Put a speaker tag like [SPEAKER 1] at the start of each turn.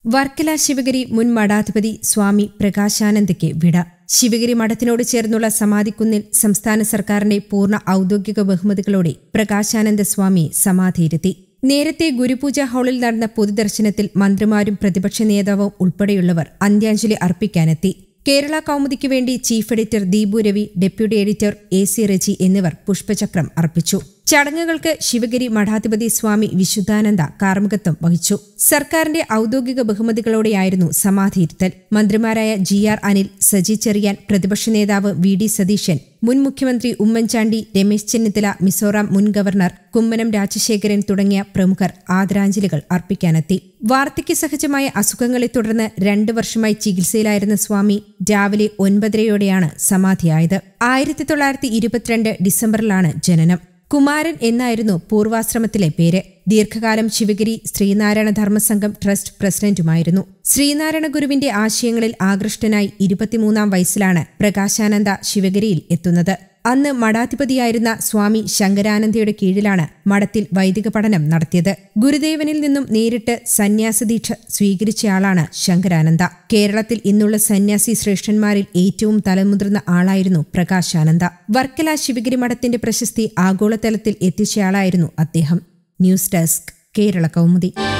[SPEAKER 1] വർക്കല ശിവഗിരി മുൻ മഠാധിപതി സ്വാമി പ്രകാശാനന്ദയ്ക്ക് വിട ശിവഗിരി മഠത്തിനോട് ചേർന്നുള്ള സമാധിക്കുന്നിൽ സംസ്ഥാന സർക്കാരിന്റെ പൂർണ്ണ ഔദ്യോഗിക ബഹുമതികളോടെ പ്രകാശാനന്ദ സ്വാമി സമാധിയിരുത്തി നേരത്തെ ഗുരുപൂജ ഹാളിൽ നടന്ന പൊതുദർശനത്തിൽ മന്ത്രിമാരും പ്രതിപക്ഷ നേതാവും ഉൾപ്പെടെയുള്ളവർ അന്ത്യാഞ്ജലി അർപ്പിക്കാനെത്തി കേരള കൗമുദിക്ക് വേണ്ടി chief editor Deepu Ravi deputy editor A C Reji എന്നിവർ പുഷ്പചക്രം അർപ്പിച്ചു ചടങ്ങുകൾക്ക് ശിവഗിരി മഠാധിപതി സ്വാമി വിശുദ്ധാനന്ദ കാർമ്മികത്വം വഹിച്ചു സർക്കാരിന്റെ ഔദ്യോഗിക ബഹുമതികളോടെയായിരുന്നു സമാധിയിരുത്തൽ മന്ത്രിമാരായ ജി ആർ അനിൽ സജി ചെറിയാൻ പ്രതിപക്ഷ നേതാവ് വി ഡി സതീശൻ മുൻ മുഖ്യമന്ത്രി ഉമ്മൻചാണ്ടി രമേശ് ചെന്നിത്തല മിസോറാം മുൻ ഗവർണർ കുമ്മനം രാജശേഖരൻ തുടങ്ങിയ പ്രമുഖർ ആദരാഞ്ജലികൾ അർപ്പിക്കാനെത്തി വാർദ്ധക്യ സഹജമായ അസുഖങ്ങളെ തുടർന്ന് രണ്ട് വർഷമായി ചികിത്സയിലായിരുന്ന സ്വാമി രാവിലെ ഒൻപതരയോടെയാണ് സമാധിയായത് ആയിരത്തി തൊള്ളായിരത്തി ഇരുപത്തിരണ്ട് ഡിസംബറിലാണ് ജനനം കുമാരൻ എന്നായിരുന്നു പൂർവാശ്രമത്തിലെ പേര് ദീർഘകാലം ശിവഗിരി ശ്രീനാരായണ ധർമ്മസംഘം ട്രസ്റ്റ് പ്രസിഡന്റുമായിരുന്നു ശ്രീനാരായണ ഗുരുവിന്റെ ആശയങ്ങളിൽ ആകൃഷ്ടനായി ഇരുപത്തിമൂന്നാം വയസ്സിലാണ് പ്രകാശാനന്ദ ശിവഗിരിയിൽ എത്തുന്നത് അന്ന് മഠാധിപതിയായിരുന്ന സ്വാമി ശങ്കരാനന്ദയുടെ കീഴിലാണ് മഠത്തിൽ വൈദിക പഠനം നടത്തിയത് ഗുരുദേവനിൽ നിന്നും നേരിട്ട് സന്യാസദീക്ഷ സ്വീകരിച്ചയാളാണ് ശങ്കരാനന്ദ കേരളത്തിൽ ഇന്നുള്ള സന്യാസി ശ്രേഷ്ഠന്മാരിൽ ഏറ്റവും തലമുതിർന്ന ആളായിരുന്നു പ്രകാശാനന്ദ വർക്കല ശിവഗിരി മഠത്തിന്റെ പ്രശസ്തി ആഗോളതലത്തിൽ എത്തിച്ചയാളായിരുന്നു അദ്ദേഹം ന്യൂസ് ഡെസ്ക് കേരള കൗമുദി